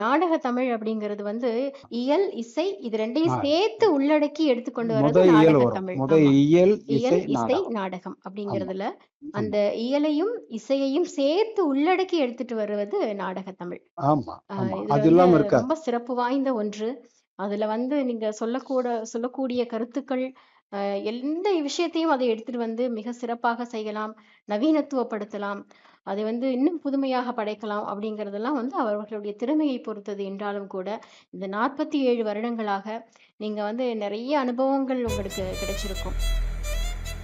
நாடக தமிழ் அப்படிங்கிறது வந்து இயல், இசை இது 2யும் ஆ. சேர்த்து உள்ளடக்கி எடுத்துக்கொண்டு முத வர்றது இயல் நாடக வரும். தமிழ். முத ஆமா. இயல், இசை, இயல், இசை, நாடகம். நாடகம் ஆமா. அப்படிங்கிறதுல அந்த ஆமா. இயலையும், இசையையும் சேர்த்து உள்ளடக்கி எடுத்துட்டு வருவது நாடக தமிழ். ஆமா, அ ஆமா. இது அது வந்து இல்லாம இருக்காது. ரொம்ப சிறப்பு வாய்ந்த ஒன்று. அதுல வந்து நீங்க சொல்லக்கூட சொல்லக்கூடிய கருத்துக்கள், அ எந்த விஷயத்தையும் அதை எடுத்துட்டு வந்து மிக சிறப்பாக செய்யலாம். நவீனத்துவப்படுத்தலாம். அதை வந்து இன்னும் புதுமையாக படைக்கலாம் அப்படிங்கிறதெல்லாம் வந்து அவர்களுடைய திறமையை பொறுத்தது என்றாலும் கூட, இந்த 47 வருடங்களாக நீங்க வந்து நெறைய அனுபவங்கள் உங்களுக்கு கிடைச்சிருக்கும்.